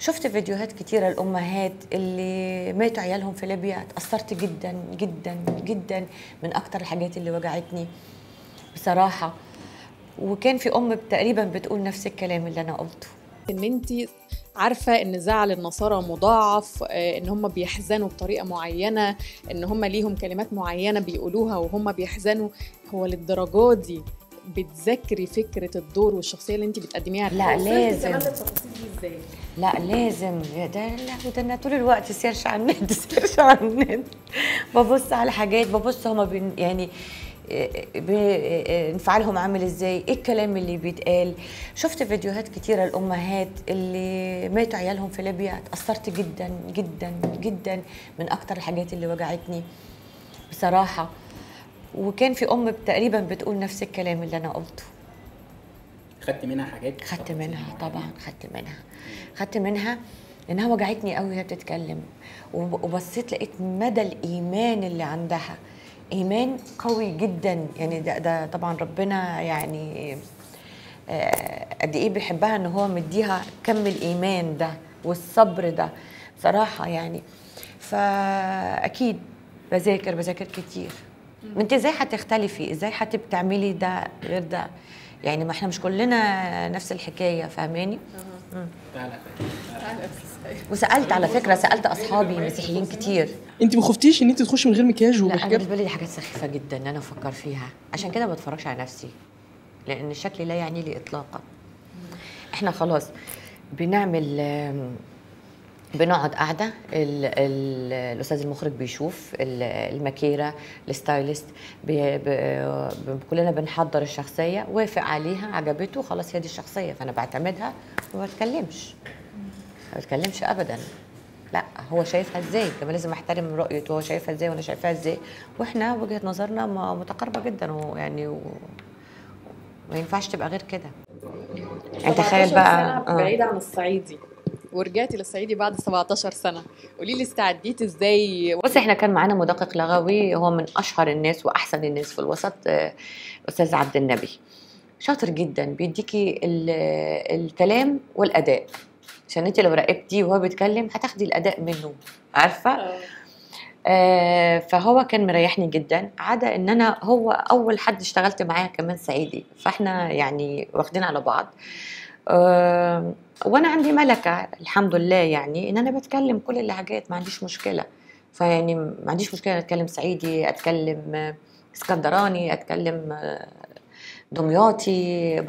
شفت فيديوهات كتيرة الأمهات اللي ماتوا عيالهم في ليبيا تأثرت جدا جدا جدا من أكتر الحاجات اللي وجعتني بصراحة وكان في أم تقريبا بتقول نفس الكلام اللي أنا قلته ان انت عارفه ان زعل النصارى مضاعف آه، ان هم بيحزنوا بطريقه معينه ان هم ليهم كلمات معينه بيقولوها وهم بيحزنوا هو للدرجه دي بتذكري فكره الدور والشخصيه اللي انت بتقدميها لا، وصلتي لازم. كمان للتفاصيل دي ازاي لا لازم يا ده لا ده انا طول الوقت سيرش على النت سيرش على النت ببص على حاجات ببص هما بين يعني إيه، ب- إيه، انفعالهم عامل ازاي ايه الكلام اللي بيتقال شفت فيديوهات كتيرة الامهات اللي ماتوا عيالهم في ليبيا تأثرت جدا جدا جدا من اكتر الحاجات اللي وجعتني بصراحة وكان في ام تقريبا بتقول نفس الكلام اللي انا قلته خدت منها حاجات خدت تفاصيل منها معينة؟ طبعا خدت منها خدت منها لانها وجعتني قوي وهي بتتكلم وب- وبصيت لقيت مدى الايمان اللي عندها ايمان قوي جدا يعني ده, ده طبعا ربنا يعني آه، قد ايه بيحبها ان هو مديها كم الايمان ده والصبر ده بصراحه يعني فاكيد بذاكر بذاكر كتير ما انت ازاي هتختلفي ازاي هتعملي ده غير ده يعني ما احنا مش كلنا نفس الحكايه فاهماني تعالى تعالى وسالت على فكره سالت اصحابي مسيحيين كتير انت ما خفتيش ان انت تخشي من غير مكياج لا انا وبحجاب بالنسبه لي دي حاجات سخيفه جدا ان انا افكر فيها عشان كده ما بتفرجش على نفسي لان الشكل لا يعني لي اطلاقا احنا خلاص بنعمل آم، بنقعد قاعده ال- ال- الاستاذ المخرج بيشوف ال- الماكيره الستايلست بي ب- ب- كلنا بنحضر الشخصيه وافق عليها عجبته خلاص هي دي الشخصيه فانا بعتمدها وما بتكلمش ما بتكلمش ابدا لا هو شايفها ازاي كمان لازم احترم رؤيته هو شايفها ازاي وانا شايفاها ازاي واحنا وجهه نظرنا م- متقاربه جدا ويعني و... ما ينفعش تبقى غير كده يعني تخيل 17 بقى سنة بعيدة عن الصعيدي ورجعتي للصعيدي بعد 17 سنة قولي لي استعديتي ازاي بص احنا كان معانا مدقق لغوي هو من اشهر الناس واحسن الناس في الوسط آه، استاذ عبد النبي شاطر جدا بيديكي ال- الكلام والاداء عشان انت لو راقبتيه وهو بيتكلم هتاخدي الاداء منه عارفه آه، فهو كان مريحني جدا عدا ان انا هو اول حد اشتغلت معاه كمان صعيدي فاحنا يعني واخدين على بعض آه، وانا عندي ملكه الحمد لله يعني ان انا بتكلم كل اللهجات ما عنديش مشكله فيعني ما عنديش مشكله اتكلم صعيدي اتكلم آه، اسكندراني اتكلم آه، دمياطي